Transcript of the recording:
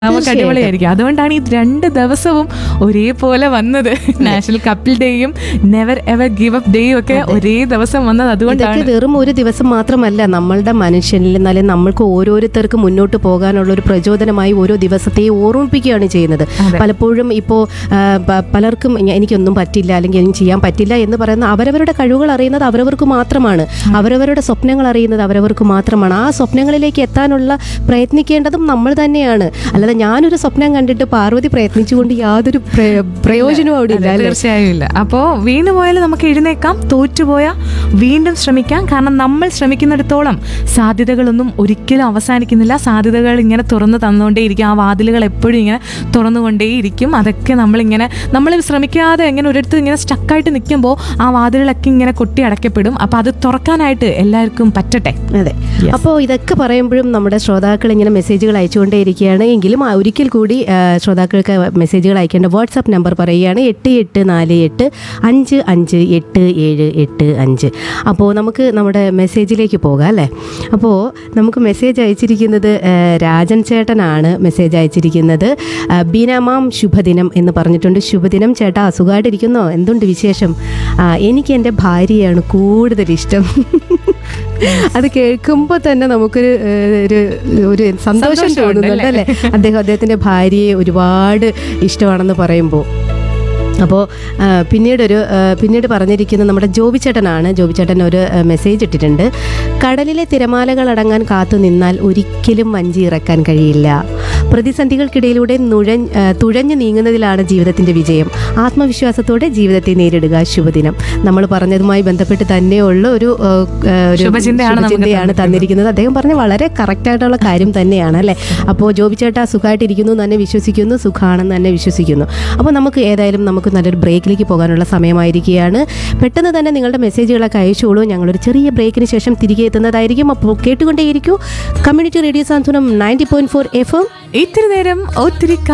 നമുക്ക് തീർച്ചയായിട്ടും. അടിപൊളിയായിരിക്കും അതുകൊണ്ടാണ് ഈ രണ്ട് ദിവസവും ഒരേപോലെ വന്നത് നാഷണൽ കപ്പിൾ ഡേയും നെവർ എവർ ഗിവ് അപ്പ് ഡേയും ഒക്കെ ഒരേ ദിവസം വന്നത് ഇതൊക്കെ അതുകൊണ്ടാണ് വെറും ഒരു ദിവസം മാത്രമല്ല നമ്മളുടെ മനുഷ്യനിൽ എന്നാലും നമ്മൾക്ക് ഓരോരുത്തർക്ക് മുന്നോട്ട് പോകാനുള്ള ഒരു പ്രചോദനമായി ഓരോ ദിവസത്തെ ഓർമ്മിപ്പിക്കുകയാണ് ചെയ്യുന്നത് അതെ. പലപ്പോഴും ഇപ്പോൾ പലർക്കും ഞ- എനിക്കൊന്നും പറ്റില്ല അല്ലെങ്കിൽ എനിക്ക് ചെയ്യാൻ പറ്റില്ല എന്ന് പറയുന്ന അവരവരുടെ കഴിവുകൾ അറിയുന്നത് അവരവർക്ക് മാത്രമാണ് അവരവരുടെ സ്വപ്നങ്ങൾ അറിയുന്നത് അവരവർക്ക് മാത്രമാണ് ആ സ്വപ്നങ്ങളിലേക്ക് എത്താനുള്ള പ്രയത്നിക്കേണ്ടതും നമ്മൾ തന്നെയാണ് അല്ലാതെ ഞാനൊരു സ്വപ്നം കണ്ടിട്ട് പാർവതി പ്രയത്നിച്ചുകൊണ്ട് യാതൊരു പ്ര- പ്രയോജനവും അവിടെ ഇല്ല അതെ, അല്ലേ തീർച്ചയായും ഇല്ല അപ്പോൾ വീണ് പോയാൽ നമുക്ക് എഴുന്നേക്കാം തോറ്റുപോയാൽ വീണ്ടും ശ്രമിക്കാം കാരണം നമ്മൾ ശ്രമിക്കുന്നിടത്തോളം സാധ്യതകളൊന്നും ഒരിക്കലും അവസാനിക്കുന്നില്ല സാധ്യതകൾ ഇങ്ങനെ തുറന്നു തന്നുകൊണ്ടേയിരിക്കും ആ വാതിലുകൾ എപ്പോഴും ഇങ്ങനെ തുറന്നുകൊണ്ടേയിരിക്കും അതൊക്കെ നമ്മളിങ്ങനെ നമ്മൾ ശ്രമിക്കാതെ ഇങ്ങനെ ഒരിടത്ത് ഇങ്ങനെ സ്റ്റക്കായിട്ട് നിൽക്കുമ്പോൾ ആ വാതിലുകളൊക്കെ ഇങ്ങനെ കൊട്ടി അടയ്ക്കപ്പെടും അപ്പോൾ അത് തുറക്കാനായിട്ട് എല്ലാവർക്കും പറ്റട്ടെ അതെ അപ്പോൾ ഇതൊക്കെ പറയുമ്പോഴും നമ്മുടെ ശ്രോതാക്കൾ ഇങ്ങനെ മെസ്സേജുകൾ അയച്ചുകൊണ്ടേയിരിക്കുകയാണ് എങ്കിലും ആ ഒരിക്കൽ കൂടി ആ, ശ്രോതാക്കൾക്ക് മെസ്സേജുകൾ അയക്കേണ്ട വാട്സാപ്പ് നമ്പർ പറയുകയാണ് എട്ട് എട്ട് നാല് എട്ട് അഞ്ച് അഞ്ച് എട്ട് ഏഴ് എട്ട് അഞ്ച് അപ്പോൾ നമുക്ക് നമ്മുടെ മെസ്സേജിലേക്ക് പോകാം അല്ലേ അപ്പോൾ നമുക്ക് മെസ്സേജ് അയച്ചിരിക്കുന്നത് ആ, രാജൻ ചേട്ടനാണ് മെസ്സേജ് അയച്ചിരിക്കുന്നത് ആ, ബീനാമാം ശുഭദിനം എന്ന് പറഞ്ഞിട്ടുണ്ട് ശുഭദിനം ചേട്ടാ അസുഖമായിട്ടിരിക്കുന്നോ എന്തുണ്ട് വിശേഷം ആ, എനിക്ക് എൻ്റെ ഭാര്യയാണ് കൂടുതൽ ഇഷ്ടം അത് കേൾക്കുമ്പോൾ തന്നെ നമുക്കൊരു ഏഹ്, ഒരു ഒരു സന്തോഷം സന്തോഷമുണ്ട് തോന്നുന്നുണ്ട് അല്ലേ അദ്ദേഹം അദ്ദേഹത്തിൻ്റെ ഭാര്യയെ ഒരുപാട് ഇഷ്ടമാണെന്ന് പറയുമ്പോൾ അപ്പോൾ പിന്നീടൊരു ആ, പിന്നീട് പറഞ്ഞിരിക്കുന്നത് നമ്മുടെ ജോബി ചേട്ടനാണ് ജോബി ചേട്ടൻ ഒരു ആ, മെസ്സേജ് ഇട്ടിട്ടുണ്ട് കടലിലെ തിരമാലകൾ അടങ്ങാൻ കാത്തു നിന്നാൽ ഒരിക്കലും വഞ്ചി ഇറക്കാൻ കഴിയില്ല പ്രതിസന്ധികൾക്കിടയിലൂടെ നുഴഞ്ഞ് ആ, തുഴഞ്ഞു നീങ്ങുന്നതിലാണ് ജീവിതത്തിൻ്റെ വിജയം ആത്മവിശ്വാസത്തോടെ ജീവിതത്തെ നേരിടുക ശുഭദിനം നമ്മൾ പറഞ്ഞതുമായി ബന്ധപ്പെട്ട് തന്നെയുള്ള ഒരു ആ, ആ, ഒരു ശുഭചിന്തയാണ് നമുക്ക് ശുഭചിന്തയാണ് തന്നിരിക്കുന്നത് അദ്ദേഹം പറഞ്ഞ വളരെ കറക്റ്റ് ആയിട്ടുള്ള കാര്യം തന്നെയാണ് അല്ലേ അപ്പോൾ ജോബി ചേട്ടാ സുഖമായിട്ടിരിക്കുന്നു എന്ന് തന്നെ വിശ്വസിക്കുന്നു സുഖമാണെന്ന് തന്നെ വിശ്വസിക്കുന്നു അപ്പോൾ നമുക്ക് ഏതായാലും നമുക്ക് നല്ലൊരു ബ്രേക്കിലേക്ക് പോകാനുള്ള സമയമായിരിക്കുകയാണ് പെട്ടെന്ന് തന്നെ നിങ്ങളുടെ മെസ്സേജുകളൊക്കെ അയച്ചോളൂ ഞങ്ങളൊരു ചെറിയ ബ്രേക്കിന് ശേഷം തിരികെ എത്തുന്നതായിരിക്കും അപ്പോൾ കേട്ടുകൊണ്ടേയിരിക്കൂ community radio Santhwanam ninety point four F M ഇത്തിരി നേരം ഒത്തിരി